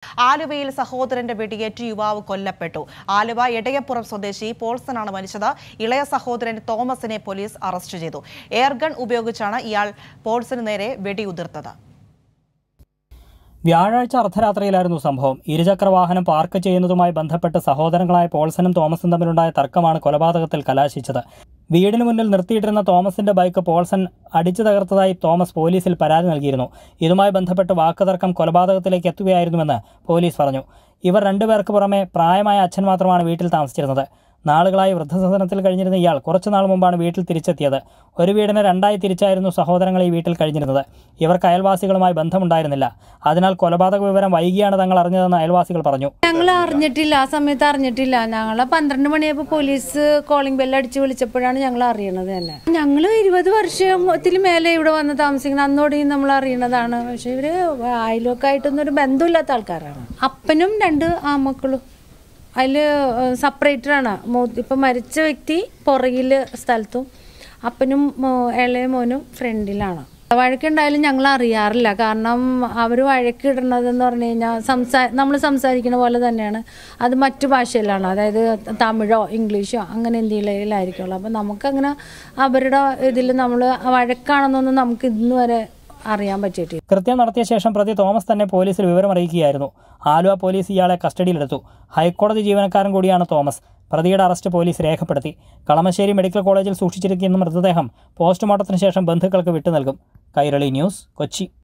ആലുവയിൽ സഹോദരന്റെ വെടിയേറ്റ് യുവാവ് കൊല്ലപ്പെട്ടു ആലുവ എടയപ്പുറം സ്വദേശി പോൾസനാണ് മരിച്ചത് ഇളയ സഹോദരൻ തോമസിനെ പോലീസ് അറസ്റ്റ് ചെയ്തു എയർഗൺ ഉപയോഗിച്ചാണ് ഇയാൾ പോൾസിന് നേരെ വെടിയുതിർത്തത് വ്യാഴാഴ്ച അർദ്ധരാത്രിയിലായിരുന്നു സംഭവം ഇരുചക്ര വാഹനം പാർക്ക് ചെയ്യുന്നതുമായി ബന്ധപ്പെട്ട് സഹോദരങ്ങളായ പോൾസനും തോമസും തമ്മിലുണ്ടായ തർക്കമാണ് കൊലപാതകത്തിൽ കലാശിച്ചത് വീടിന് മുന്നിൽ നിർത്തിയിട്ടിരുന്ന തോമസിന്റെ ബൈക്ക് പോൾസൺ അടിച്ചു തകർത്തതായി തോമസ് പോലീസിൽ പരാതി നൽകിയിരുന്നു ഇതുമായി ബന്ധപ്പെട്ട് വാക്കുതർക്കം കൊലപാതകത്തിലേക്ക് എത്തുകയായിരുന്നുവെന്ന് പോലീസ് പറഞ്ഞു ഇവർ രണ്ടുപേർക്ക് പുറമെ പ്രായമായ അച്ഛൻ മാത്രമാണ് വീട്ടിൽ താമസിച്ചിരുന്നത് നാളുകളായി വൃദ്ധസദനത്തിൽ കഴിഞ്ഞിരുന്ന ഇയാൾ കുറച്ചുനാൾ മുമ്പാണ് വീട്ടിൽ തിരിച്ചെത്തിയത് ഒരു വീടിനെ രണ്ടായി തിരിച്ചായിരുന്നു സഹോദരങ്ങൾ ഈ വീട്ടിൽ കഴിഞ്ഞിരുന്നത് ഇവർക്ക് അയൽവാസികളുമായി ബന്ധമുണ്ടായിരുന്നില്ല അതിനാൽ കൊലപാതക വിവരം വൈകിയാണ് തങ്ങൾ അറിഞ്ഞതെന്ന് അയൽവാസികൾ പറഞ്ഞു ഞങ്ങൾ അറിഞ്ഞിട്ടില്ല ആ സമയത്ത് അറിഞ്ഞിട്ടില്ല ഞങ്ങൾ പന്ത്രണ്ട് മണിയായപ്പോൾ പോലീസ് കോളിംഗ് ബെല്ല് അടിച്ച് വിളിച്ചപ്പോഴാണ് ഞങ്ങൾ അറിയണത് തന്നെ ഞങ്ങൾ ഇരുപത് വർഷത്തിൽ മേലെ ഇവിടെ വന്ന് താമസിക്കണം അന്നോടെയും നമ്മൾ അറിയണതാണ് പക്ഷെ ഇവര് അയൽവക്കായിട്ടൊന്നും ഒരു ബന്ധമില്ലാത്ത ആൾക്കാരാണ് അപ്പനും രണ്ട് ആമക്കളും അതിൽ സെപ്പറേറ്ററാണ് ഇപ്പം മരിച്ച വ്യക്തി പുറകിൽ സ്ഥലത്തും അപ്പനും മോ- ഇളയ മോനും ഫ്രണ്ടിലാണ് വഴക്കുണ്ടായാലും ഞങ്ങൾ അറിയാറില്ല കാരണം അവർ വഴക്കിടുന്നതെന്ന് പറഞ്ഞു കഴിഞ്ഞാൽ സംസാ നമ്മൾ സംസാരിക്കുന്ന പോലെ തന്നെയാണ് അത് മറ്റു ഭാഷയിലാണ് അതായത് തമിഴോ ഇംഗ്ലീഷോ അങ്ങനെ എന്തെങ്കിലുമായിരിക്കുള്ളൂ അപ്പം നമുക്കങ്ങനെ അവരുടെ ഇതിൽ നമ്മൾ വഴക്കാണെന്നൊന്നും നമുക്ക് ഇന്ന് വരെ അറിയാൻ പറ്റിയിട്ടില്ല കൃത്യം നടത്തിയ ശേഷം പ്രതി തോമസ് തന്നെ പോലീസിൽ വിവരം അറിയിക്കുകയായിരുന്നു ആലുവ പോലീസ് ഇയാളെ കസ്റ്റഡിയിലെടുത്തു ഹൈക്കോടതി ജീവനക്കാരൻ കൂടിയാണ് തോമസ് പ്രതിയുടെ അറസ്റ്റ് പോലീസ് രേഖപ്പെടുത്തി കളമശ്ശേരി മെഡിക്കൽ കോളേജിൽ സൂക്ഷിച്ചിരിക്കുന്ന മൃതദേഹം പോസ്റ്റ്മോർട്ടത്തിന് ശേഷം ബന്ധുക്കൾക്ക് വിട്ടു നൽകും കൈരളി ന്യൂസ് കൊച്ചി